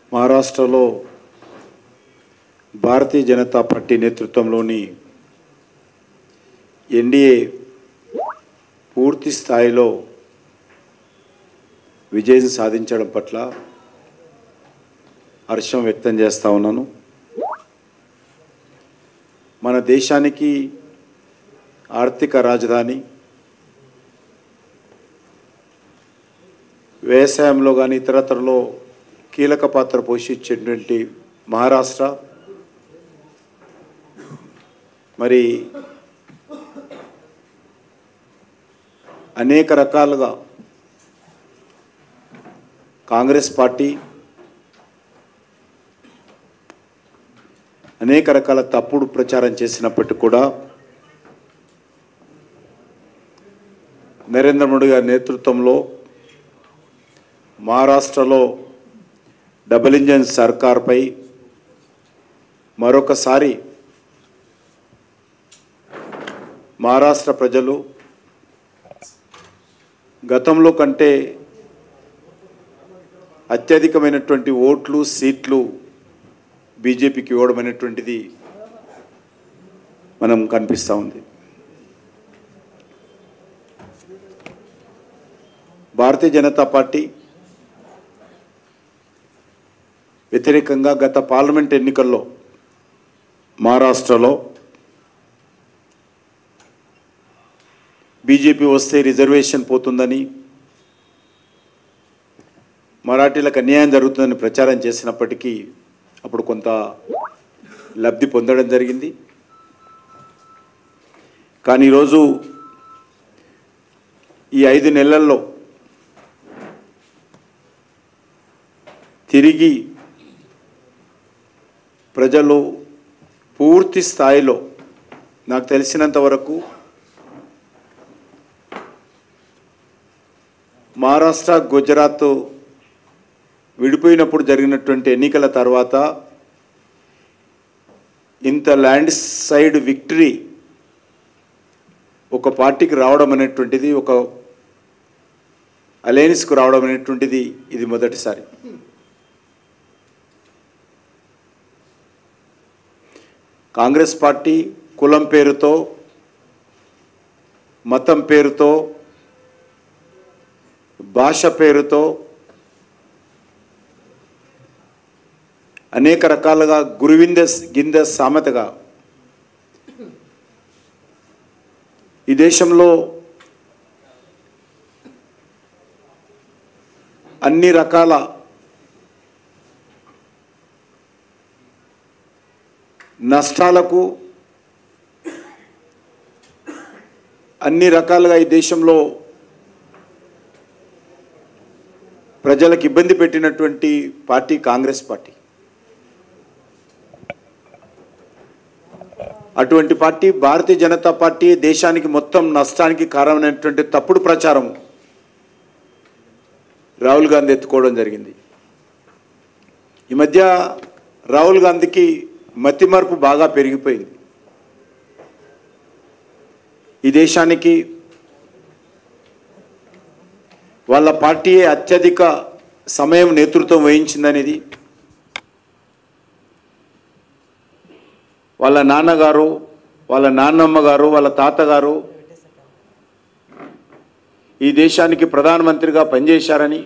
మహారాష్ట్రలో భారతీయ జనతా పార్టీ నేతృత్వంలోని ఎన్డీఏ పూర్తి స్థాయిలో విజయం సాధించడం పట్ల హర్షం వ్యక్తం చేస్తూ ఉన్నాను మన దేశానికి ఆర్థిక రాజధాని వ్యవసాయంలో కానీ ఇతరత్రలో కీలక పాత్ర పోషించేటువంటి మహారాష్ట్ర మరి అనేక రకాలుగా కాంగ్రెస్ పార్టీ అనేక రకాల తప్పుడు ప్రచారం చేసినప్పటికీ కూడా నరేంద్ర మోడీ గారి నేతృత్వంలో మహారాష్ట్రలో డబుల్ ఇంజన్ సర్కార్పై మరొకసారి మహారాష్ట్ర ప్రజలు గతంలో కంటే అత్యధికమైనటువంటి ఓట్లు సీట్లు బీజేపీకి ఇవ్వడం అనేటువంటిది మనం కనిపిస్తూ ఉంది భారతీయ జనతా పార్టీ వ్యతిరేకంగా గత పార్లమెంట్ ఎన్నికల్లో మహారాష్ట్రలో బీజేపీ వస్తే రిజర్వేషన్ పోతుందని మరాఠీలకు అన్యాయం జరుగుతుందని ప్రచారం చేసినప్పటికీ అప్పుడు కొంత లబ్ధి పొందడం జరిగింది కానీ ఈరోజు ఈ ఐదు నెలల్లో తిరిగి ప్రజలు పూర్తి స్థాయిలో నాకు తెలిసినంత వరకు మహారాష్ట్ర గుజరాత్ విడిపోయినప్పుడు జరిగినటువంటి ఎన్నికల తర్వాత ఇంత ల్యాండ్ సైడ్ విక్టరీ ఒక పార్టీకి రావడం అనేటువంటిది ఒక అలయన్స్కు రావడం అనేటువంటిది ఇది మొదటిసారి కాంగ్రెస్ పార్టీ కులం పేరుతో మతం పేరుతో భాష పేరుతో అనేక రకాలుగా గురువింద గింద సామెతగా ఈ దేశంలో అన్ని రకాల నష్టాలకు అన్ని రకాలుగా ఈ దేశంలో ప్రజలకు ఇబ్బంది పెట్టినటువంటి పార్టీ కాంగ్రెస్ పార్టీ అటువంటి పార్టీ భారతీయ జనతా పార్టీ దేశానికి మొత్తం నష్టానికి కారణమైనటువంటి తప్పుడు ప్రచారం రాహుల్ గాంధీ ఎత్తుకోవడం జరిగింది ఈ మధ్య రాహుల్ గాంధీకి మతిమరుపు బాగా పెరిగిపోయింది ఈ దేశానికి వాళ్ళ పార్టీయే అత్యధిక సమయం నేతృత్వం వహించిందనేది వాళ్ళ నాన్నగారు వాళ్ళ నాన్నమ్మ గారు వాళ్ళ తాతగారు ఈ దేశానికి ప్రధానమంత్రిగా పనిచేశారని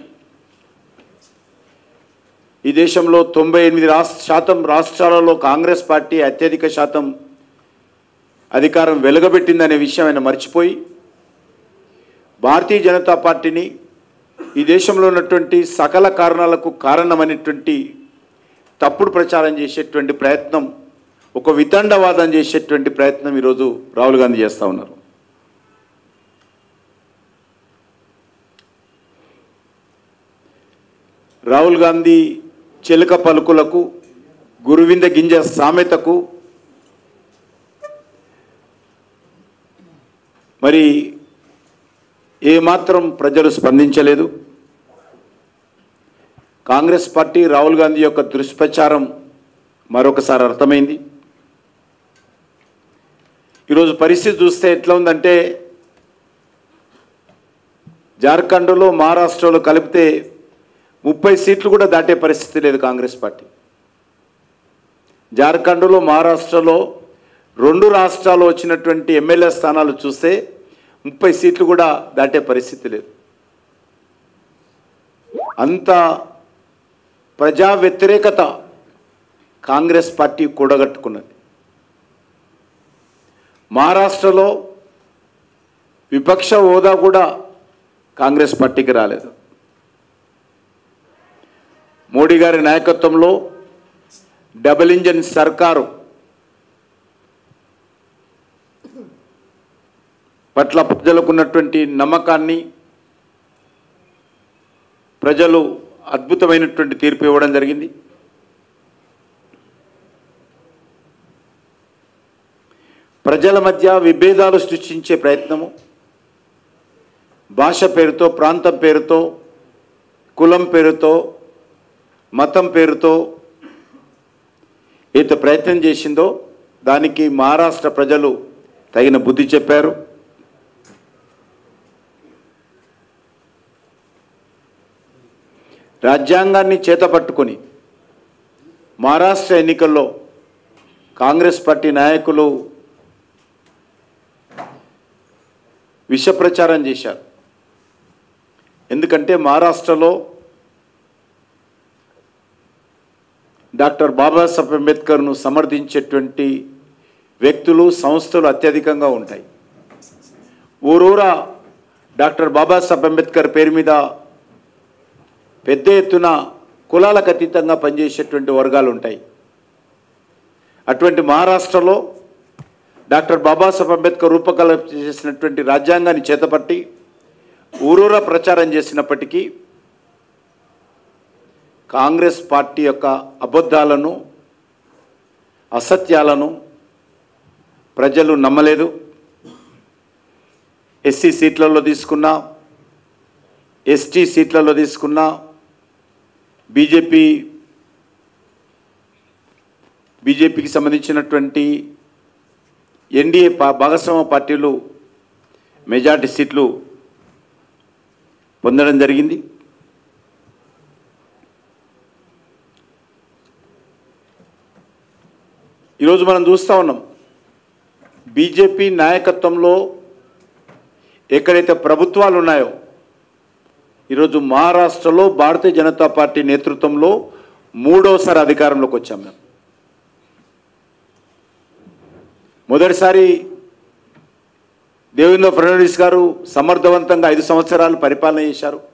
ఈ దేశంలో తొంభై ఎనిమిది రాష్ట్ర శాతం రాష్ట్రాలలో కాంగ్రెస్ పార్టీ అత్యధిక శాతం అధికారం వెలగబెట్టిందనే విషయం ఆయన మర్చిపోయి భారతీయ జనతా పార్టీని ఈ దేశంలో ఉన్నటువంటి సకల కారణాలకు కారణమైనటువంటి తప్పుడు ప్రచారం చేసేటువంటి ప్రయత్నం ఒక వితండవాదం చేసేటువంటి ప్రయత్నం ఈరోజు రాహుల్ గాంధీ చేస్తూ ఉన్నారు రాహుల్ గాంధీ చిలక పలుకులకు గురువింద గింజ సామెతకు మరి ఏమాత్రం ప్రజలు స్పందించలేదు కాంగ్రెస్ పార్టీ రాహుల్ గాంధీ యొక్క దుష్ప్రచారం మరొకసారి అర్థమైంది ఈరోజు పరిస్థితి చూస్తే ఎట్లా ఉందంటే జార్ఖండ్లో మహారాష్ట్రలో కలిపితే ముప్పై సీట్లు కూడా దాటే పరిస్థితి లేదు కాంగ్రెస్ పార్టీ జార్ఖండ్లో మహారాష్ట్రలో రెండు రాష్ట్రాలు వచ్చినటువంటి ఎమ్మెల్యే స్థానాలు చూస్తే ముప్పై సీట్లు కూడా దాటే పరిస్థితి లేదు అంత ప్రజా వ్యతిరేకత కాంగ్రెస్ పార్టీ కూడగట్టుకున్నది మహారాష్ట్రలో విపక్ష హోదా కూడా కాంగ్రెస్ పార్టీకి రాలేదు మోడీ గారి నాయకత్వంలో డబుల్ ఇంజన్ సర్కారు పట్ల ప్రజలకు ఉన్నటువంటి నమ్మకాన్ని ప్రజలు అద్భుతమైనటువంటి తీర్పు ఇవ్వడం జరిగింది ప్రజల మధ్య విభేదాలు సృష్టించే ప్రయత్నము భాష పేరుతో ప్రాంతం పేరుతో కులం పేరుతో మతం పేరుతో ఏత ప్రయత్నం చేసిందో దానికి మహారాష్ట్ర ప్రజలు తగిన బుద్ధి చెప్పారు రాజ్యాంగాన్ని చేతపట్టుకొని మహారాష్ట్ర ఎన్నికల్లో కాంగ్రెస్ పార్టీ నాయకులు విష ప్రచారం చేశారు ఎందుకంటే మహారాష్ట్రలో డాక్టర్ బాబాసాహెబ్ అంబేద్కర్ను సమర్థించేటువంటి వ్యక్తులు సంస్థలు అత్యధికంగా ఉంటాయి ఊరూరా డాక్టర్ బాబాసాహెబ్ అంబేద్కర్ పేరు మీద పెద్ద ఎత్తున కులాలకు అతీతంగా పనిచేసేటువంటి వర్గాలు ఉంటాయి అటువంటి మహారాష్ట్రలో డాక్టర్ బాబాసాహెబ్ అంబేద్కర్ రూపకల్పన చేసినటువంటి రాజ్యాంగాన్ని చేతపట్టి ఊరూరా ప్రచారం చేసినప్పటికీ కాంగ్రెస్ పార్టీ యొక్క అబద్ధాలను అసత్యాలను ప్రజలు నమ్మలేదు ఎస్సీ సీట్లలో తీసుకున్నా ఎస్టీ సీట్లలో తీసుకున్నా బీజేపీ బీజేపీకి సంబంధించినటువంటి ఎన్డీఏ పా- భాగస్వామ్య పార్టీలు మెజార్టీ సీట్లు పొందడం జరిగింది ఈరోజు మనం చూస్తూ ఉన్నాం బీజేపీ నాయకత్వంలో ఎక్కడైతే ప్రభుత్వాలు ఉన్నాయో ఈరోజు మహారాష్ట్రలో భారతీయ జనతా పార్టీ నేతృత్వంలో మూడోసారి అధికారంలోకి వచ్చాం మేము మొదటిసారి దేవేంద్ర ఫడ్నవీస్ గారు సమర్థవంతంగా ఐదు సంవత్సరాలు పరిపాలన చేశారు